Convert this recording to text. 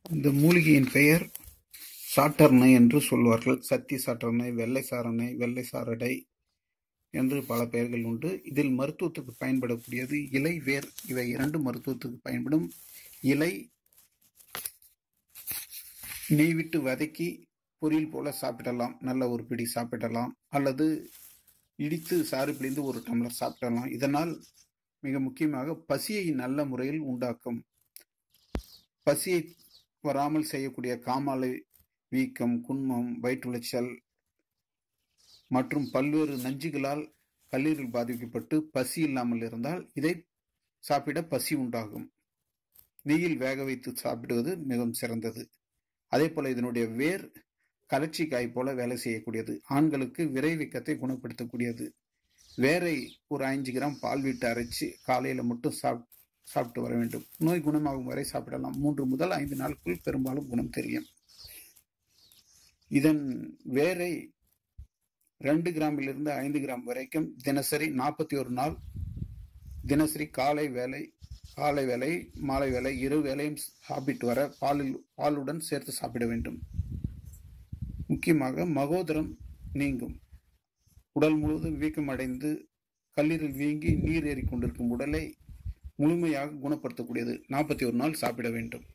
இந்த மூலிகையின் பெயர் சாட்டர்னை என்று சொல்வார்கள் சத்தி சாட்டர்னை வெள்ளை சாரணை வெள்ளை சாரடை என்று பல பெயர்கள் உண்டு இதில் மருத்துவத்துக்கு பயன்படக்கூடியது இலை வேர் இவை இரண்டு மருத்துவத்துக்கு பயன்படும் இலை நெய் விட்டு வதக்கி பொரியல் போல சாப்பிடலாம் நல்ல ஒரு பிடி சாப்பிடலாம் அல்லது இடித்து சாறு பிழிந்து ஒரு டம்ளர் சாப்பிடலாம் இதனால் மிக முக்கியமாக பசியை நல்ல முறையில் உண்டாக்கும் பசியை வராமல் செய்யக்கூடிய காமாலை வீக்கம் குன்மம் வயிற்றுளைச்சல் மற்றும் பல்வேறு நஞ்சுகளால் கல்லீரல் பாதிக்கப்பட்டு பசி இல்லாமல் இருந்தால் இதை சாப்பிட பசி உண்டாகும் நெய்யில் வேக வைத்து சாப்பிடுவது மிகவும் சிறந்தது அதே போல இதனுடைய வேர் கலர்ச்சி காய் போல வேலை செய்யக்கூடியது ஆண்களுக்கு விரைவிக்கத்தை குணப்படுத்தக்கூடியது வேரை ஒரு ஐந்து கிராம் பால் விட்டு அரைச்சு காலையில மட்டும் சாப் சாப்பிட்டு வர வேண்டும் நோய் குணமாகும் வரை சாப்பிடலாம் மூன்று முதல் ஐந்து நாட்களுக்குள் பெரும்பாலும் குணம் தெரியும் இதன் வேரை ரெண்டு கிராமிலிருந்து ஐந்து கிராம் வரைக்கும் தினசரி நாற்பத்தி ஒரு நாள் தினசரி காலை வேலை காலை வேலை மாலை வேலை இரு வேலையும் சாப்பிட்டு வர பாலில் பாலுடன் சேர்த்து சாப்பிட வேண்டும் முக்கியமாக மகோதரம் நீங்கும் உடல் முழுவதும் வீக்கம் அடைந்து கல்லீரல் வீங்கி நீர் ஏறிக்கொண்டிருக்கும் உடலை முழுமையாக குணப்படுத்தக்கூடியது நாற்பத்தி ஒரு நாள் சாப்பிட வேண்டும்